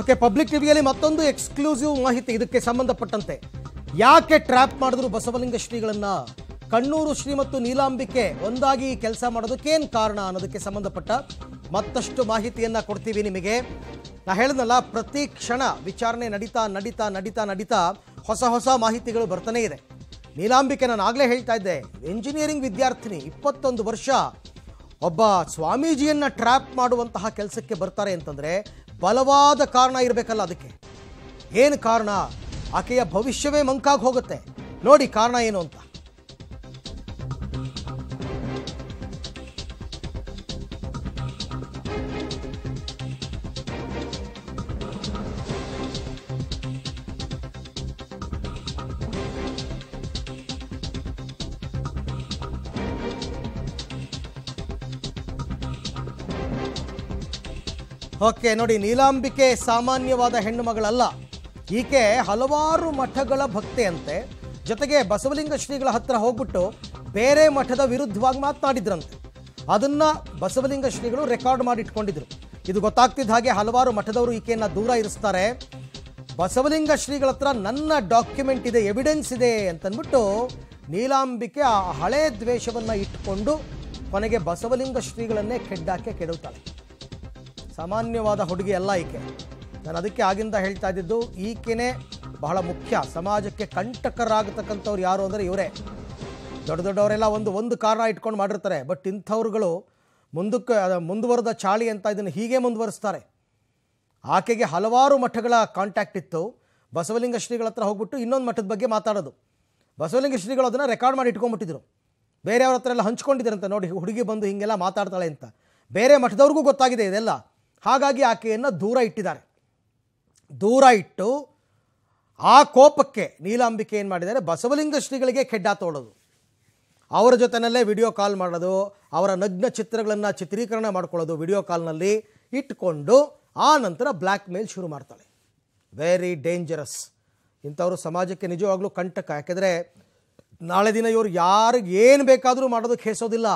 okay public ಟಿವಿಯಲ್ಲಿ ಮತ್ತೊಂದು exclusive ಮಾಹಿತಿ ಇದಕ್ಕೆ ಸಂಬಂಧಪಟ್ಟಂತೆ ಯಾಕೆ ಟ್ರ್ಯಾಪ್ ಮಾಡಿದ್ರು ಬಸವಲಿಂಗ ಶ್ರೀಗಳನ್ನ ಕಣ್ಣೂರು ಶ್ರೀ ಮತ್ತು ನೀಲಾಂಬಿಕೆ ಒಂದಾಗಿ ಕೆಲಸ ಮಾಡೋದಕ್ಕೇನು ಕಾರಣ ಅನ್ನೋದಕ್ಕೆ ಸಂಬಂಧಪಟ್ಟ ಮತ್ತಷ್ಟು ಮಾಹಿತಿಯನ್ನ ಕೊಡ್ತೀವಿ ನಿಮಗೆ ನಾ ಹೇಳಿದ್ನಲ್ಲ ಪ್ರತಿ ಕ್ಷಣ ವಿಚಾರಣೆ ನಡೀತಾ ನಡೀತಾ ನಡೀತಾ ನಡೀತಾ ಹೊಸ ಹೊಸ ಮಾಹಿತಿಗಳು ಬರ್ತಾನೆ ಇದೆ ನೀಲಾಂಬಿಕೆ ನಾನು ಆಗಲೇ ಹೇಳ್ತಾ ಇದ್ದೆ ಎಂಜಿನಿಯರಿಂಗ್ ವಿದ್ಯಾರ್ಥಿನಿ ಇಪ್ಪತ್ತೊಂದು ವರ್ಷ ಒಬ್ಬ ಸ್ವಾಮೀಜಿಯನ್ನ ಟ್ರ್ಯಾಪ್ ಮಾಡುವಂತಹ ಕೆಲಸಕ್ಕೆ ಬರ್ತಾರೆ ಅಂತಂದ್ರೆ ಬಲವಾದ ಕಾರಣ ಇರಬೇಕಲ್ಲ ಅದಕ್ಕೆ ಏನು ಕಾರಣ ಆಕೆಯ ಭವಿಷ್ಯವೇ ಮಂಕಾಗಿ ಹೋಗುತ್ತೆ ನೋಡಿ ಕಾರಣ ಏನು ಅಂತ ಓಕೆ ನೋಡಿ ನೀಲಾಂಬಿಕೆ ಸಾಮಾನ್ಯವಾದ ಹೆಣ್ಣು ಮಗಳಲ್ಲ ಈಕೆ ಹಲವಾರು ಮಠಗಳ ಭಕ್ತೆ ಅಂತೆ ಜೊತೆಗೆ ಬಸವಲಿಂಗ ಶ್ರೀಗಳ ಹತ್ರ ಹೋಗ್ಬಿಟ್ಟು ಬೇರೆ ಮಠದ ವಿರುದ್ಧವಾಗಿ ಮಾತನಾಡಿದ್ರಂತೆ ಅದನ್ನ ಬಸವಲಿಂಗ ಶ್ರೀಗಳು ರೆಕಾರ್ಡ್ ಮಾಡಿ ಇಟ್ಕೊಂಡಿದ್ರು ಇದು ಗೊತ್ತಾಗ್ತಿದ್ದ ಹಾಗೆ ಹಲವಾರು ಮಠದವರು ಈಕೆಯನ್ನ ದೂರ ಇರಿಸ್ತಾರೆ ಬಸವಲಿಂಗ ಶ್ರೀಗಳ ಹತ್ರ ನನ್ನ ಡಾಕ್ಯುಮೆಂಟ್ ಇದೆ ಎವಿಡೆನ್ಸ್ ಇದೆ ಅಂತಂದ್ಬಿಟ್ಟು ನೀಲಾಂಬಿಕೆ ಆ ಹಳೆ ದ್ವೇಷವನ್ನ ಇಟ್ಕೊಂಡು ಕೊನೆಗೆ ಬಸವಲಿಂಗ ಶ್ರೀಗಳನ್ನೇ ಕೆಡ್ಡಾಕೆ ಕೆಡುತ್ತಾಳೆ ಸಾಮಾನ್ಯವಾದ ಹುಡುಗಿ ಅಲ್ಲ ಈಕೆ ನಾನು ಅದಕ್ಕೆ ಆಗಿಂದ ಹೇಳ್ತಾ ಇದ್ದಿದ್ದು ಈಕೆನೇ ಬಹಳ ಮುಖ್ಯ ಸಮಾಜಕ್ಕೆ ಕಂಟಕರಾಗತಕ್ಕಂಥವ್ರು ಯಾರು ಅಂದರೆ ಇವರೇ ದೊಡ್ಡ ದೊಡ್ಡವರೆಲ್ಲ ಒಂದು ಒಂದು ಕಾರಣ ಇಟ್ಕೊಂಡು ಮಾಡಿರ್ತಾರೆ ಬಟ್ ಇಂಥವ್ರುಗಳು ಮುಂದಕ್ಕೆ ಅದ- ಮುಂದುವರೆದ ಚಾಳಿ ಅಂತ ಇದನ್ನು ಹೀಗೆ ಮುಂದುವರಿಸ್ತಾರೆ ಆಕೆಗೆ ಹಲವಾರು ಮಠಗಳ ಕಾಂಟ್ಯಾಕ್ಟ್ ಇತ್ತು ಬಸವಲಿಂಗ ಶ್ರೀಗಳ ಹತ್ರ ಹೋಗ್ಬಿಟ್ಟು ಇನ್ನೊಂದು ಮಠದ ಬಗ್ಗೆ ಮಾತಾಡೋದು ಬಸವಲಿಂಗ ಶ್ರೀಗಳು ಅದನ್ನು ರೆಕಾರ್ಡ್ ಮಾಡಿ ಇಟ್ಕೊಂಡ್ಬಿಟ್ಟಿದ್ರು ಬೇರೆಯವ್ರ ಹತ್ರ ಎಲ್ಲ ಹಂಚ್ಕೊಂಡಿದ್ದಾರಂತೆ ನೋಡಿ ಹುಡುಗಿ ಬಂದು ಹೀಗೆಲ್ಲ ಮಾತಾಡ್ತಾಳೆ ಅಂತ ಬೇರೆ ಮಠದವ್ರಿಗೂ ಗೊತ್ತಾಗಿದೆ ಇದೆಲ್ಲ ಹಾಗಾಗಿ ಆಕೆಯನ್ನು ದೂರ ಇಟ್ಟಿದ್ದಾರೆ ದೂರ ಇಟ್ಟು ಆ ಕೋಪಕ್ಕೆ ನೀಲಾಂಬಿಕೆ ಏನು ಮಾಡಿದ್ದಾರೆ ಬಸವಲಿಂಗ ಶ್ರೀಗಳಿಗೆ ಕೆಡ್ಡ ತೋಳೋದು ಅವರ ಜೊತೆನಲ್ಲೇ ವಿಡಿಯೋ ಕಾಲ್ ಮಾಡೋದು ಅವರ ನಗ್ನ ಚಿತ್ರಗಳನ್ನು ಚಿತ್ರೀಕರಣ ಮಾಡ್ಕೊಳ್ಳೋದು ವಿಡಿಯೋ ಕಾಲ್ನಲ್ಲಿ ಇಟ್ಕೊಂಡು ಆ ನಂತರ ಬ್ಲ್ಯಾಕ್ ಮೇಲ್ ಶುರು ಮಾಡ್ತಾಳೆ ವೆರಿ ಡೇಂಜರಸ್ ಇಂಥವರು ಸಮಾಜಕ್ಕೆ ನಿಜವಾಗ್ಲೂ ಕಂಟಕ ಯಾಕೆಂದರೆ ನಾಳೆ ದಿನ ಇವರು ಯಾರಿಗೆ ಏನು ಬೇಕಾದರೂ ಮಾಡೋದಕ್ಕೆ ಹೇಸೋದಿಲ್ಲ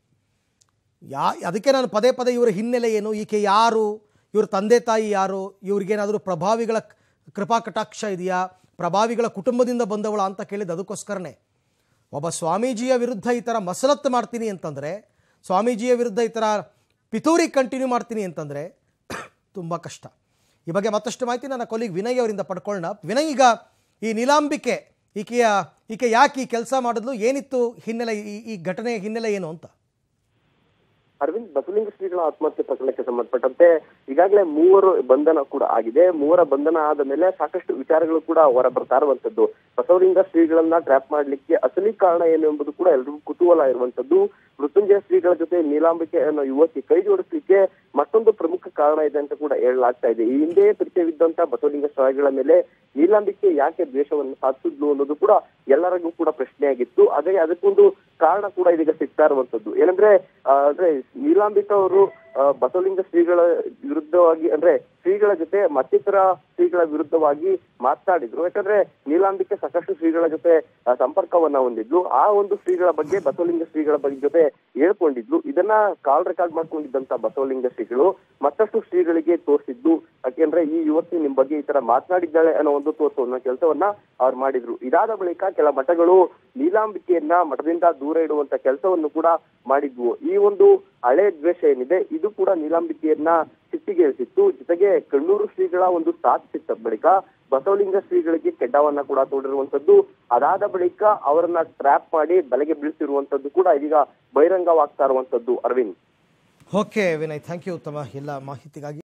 ಯಾ ಅದಕ್ಕೆ ನಾನು ಪದೇ ಪದೇ ಇವರ ಹಿನ್ನೆಲೆ ಏನು ಈಕೆ ಯಾರು ಇವ್ರ ತಂದೆ ತಾಯಿ ಯಾರು ಇವ್ರಿಗೇನಾದರೂ ಪ್ರಭಾವಿಗಳ ಕೃಪಾ ಕಟಾಕ್ಷ ಇದೆಯಾ ಪ್ರಭಾವಿಗಳ ಕುಟುಂಬದಿಂದ ಬಂದವಳ ಅಂತ ಕೇಳಿದ್ದು ಅದಕ್ಕೋಸ್ಕರನೇ ಒಬ್ಬ ಸ್ವಾಮೀಜಿಯ ವಿರುದ್ಧ ಈ ಥರ ಮಸಲತ್ತು ಮಾಡ್ತೀನಿ ಅಂತಂದರೆ ಸ್ವಾಮೀಜಿಯ ವಿರುದ್ಧ ಈ ಥರ ಪಿತೂರಿ ಕಂಟಿನ್ಯೂ ಮಾಡ್ತೀನಿ ಅಂತಂದರೆ ತುಂಬ ಕಷ್ಟ ಈ ಬಗ್ಗೆ ಮತ್ತಷ್ಟು ಮಾಹಿತಿ ನನ್ನ ಕೊಲಿಗ್ ವಿನಯ್ ಅವರಿಂದ ಪಡ್ಕೊಳ್ಳೋಣ ವಿನಯ್ ಈಗ ಈ ನೀಲಾಂಬಿಕೆ ಈಕೆಯ ಈಕೆ ಯಾಕೆ ಈ ಕೆಲಸ ಮಾಡಿದ್ಲು ಏನಿತ್ತು ಹಿನ್ನೆಲೆ ಈ ಈ ಘಟನೆಯ ಹಿನ್ನೆಲೆ ಏನು ಅಂತ ಅರವಿಂದ್ ಬಸವಲಿಂಗ ಶ್ರೀಗಳ ಆತ್ಮಹತ್ಯೆ ಪ್ರಕರಣಕ್ಕೆ ಸಂಬಂಧಪಟ್ಟಂತೆ ಈಗಾಗಲೇ ಮೂವರು ಬಂಧನ ಕೂಡ ಆಗಿದೆ ಮೂವರ ಬಂಧನ ಆದ ಮೇಲೆ ಸಾಕಷ್ಟು ವಿಚಾರಗಳು ಕೂಡ ಹೊರ ಬರ್ತಾ ಇರುವಂತದ್ದು ಬಸವಲಿಂಗ ಶ್ರೀಗಳನ್ನ ಟ್ರ್ಯಾಪ್ ಮಾಡ್ಲಿಕ್ಕೆ ಅಸಲಿ ಕಾರಣ ಏನು ಎಂಬುದು ಕೂಡ ಎಲ್ರಿಗೂ ಕುತೂಹಲ ಇರುವಂತದ್ದು ಮೃತ್ಯುಂಜಯ ಶ್ರೀಗಳ ಜೊತೆ ನೀಲಾಂಬಿಕೆ ಅನ್ನೋ ಯುವತಿ ಕೈ ಜೋಡಿಸ್ಲಿಕ್ಕೆ ಮತ್ತೊಂದು ಪ್ರಮುಖ ಕಾರಣ ಇದೆ ಅಂತ ಕೂಡ ಹೇಳಲಾಗ್ತಾ ಇದೆ ಈ ಹಿಂದೆ ಪರಿಚಯವಿದ್ದಂತ ಬಸವಲಿಂಗ ಶ್ರೀಗಳ ಮೇಲೆ ನೀಲಾಂಬಿಕೆ ಯಾಕೆ ದ್ವೇಷವನ್ನು ಸಾಧಿಸಿದ್ಲು ಅನ್ನೋದು ಕೂಡ ಎಲ್ಲರಿಗೂ ಕೂಡ ಪ್ರಶ್ನೆಯಾಗಿತ್ತು ಹಾಗಾಗಿ ಅದಕ್ಕೊಂದು ಕಾರಣ ಕೂಡ ಇದೀಗ ಸಿಗ್ತಾ ಇರುವಂತದ್ದು ಏನಂದ್ರೆ ಆ, ಅಂದ್ರೆ ನೀಲಾಂಬಿಕಾ ಅವರು ಆ, ಬಸವಲಿಂಗ ಶ್ರೀಗಳ ವಿರುದ್ಧವಾಗಿ ಅಂದ್ರೆ ಶ್ರೀಗಳ ಜೊತೆ ಮತ್ತಿತರ ಶ್ರೀಗಳ ವಿರುದ್ಧವಾಗಿ ಮಾತನಾಡಿದ್ರು ಯಾಕಂದ್ರೆ ನೀಲಾಂಬಿಕೆ ಸಾಕಷ್ಟು ಶ್ರೀಗಳ ಜೊತೆ ಆ, ಸಂಪರ್ಕವನ್ನ ಹೊಂದಿದ್ಲು ಆ ಒಂದು ಶ್ರೀಗಳ ಬಗ್ಗೆ ಬಸವಲಿಂಗ ಶ್ರೀಗಳ ಬಗ್ಗೆ ಜೊತೆ ಹೇಳ್ಕೊಂಡಿದ್ಲು ಇದನ್ನ ಕಾಲ್ ರೆಕಾರ್ಡ್ ಮಾಡ್ಕೊಂಡಿದ್ದಂತ ಬಸವಲಿಂಗ ಶ್ರೀಗಳು ಮತ್ತಷ್ಟು ಶ್ರೀಗಳಿಗೆ ತೋರಿಸಿದ್ದು ಯಾಕೆಂದ್ರೆ ಈ ಯುವತಿ ನಿಮ್ ಬಗ್ಗೆ ಈ ತರ ಮಾತನಾಡಿದ್ದಾಳೆ ಅನ್ನೋ ಒಂದು ತೋರಿಸುವ ಕೆಲಸವನ್ನ ಅವ್ರು ಮಾಡಿದ್ರು ಇದಾದ ಬಳಿಕ ಕೆಲ ಮಠಗಳು ನೀಲಾಂಬಿಕೆಯನ್ನ ಮಠದಿಂದ ದೂರ ಇಡುವಂತ ಕೆಲಸವನ್ನು ಕೂಡ ಮಾಡಿದ್ವು ಈ ಒಂದು ಹಳೆ ದ್ವೇಷ ಏನಿದೆ ಇದು ಕೂಡ ನೀಲಾಂಬಿಕೆಯನ್ನ ಸಿಟ್ಟಿಗೇರಿಸಿತ್ತು ಜೊತೆಗೆ ಕಣ್ಣೂರು ಶ್ರೀಗಳ ಒಂದು ಸಾಥ್ ಸಿಕ್ಕ ಬಳಿಕ ಬಸವಲಿಂಗ ಶ್ರೀಗಳಿಗೆ ಕೆಡ್ಡವನ್ನ ಕೂಡ ತೋಡಿರುವಂತದ್ದು ಅದಾದ ಬಳಿಕ ಅವರನ್ನ ಟ್ರ್ಯಾಪ್ ಮಾಡಿ ಬಲೆಗೆ ಬೀಳಿಸಿರುವಂತದ್ದು ಕೂಡ ಇದೀಗ ಬಹಿರಂಗವಾಗ್ತಾ ಇರುವಂತದ್ದು Aravind okay Vinay thank you ಉತ್ತಮ ಎಲ್ಲ ಮಾಹಿತಿಗಾಗಿ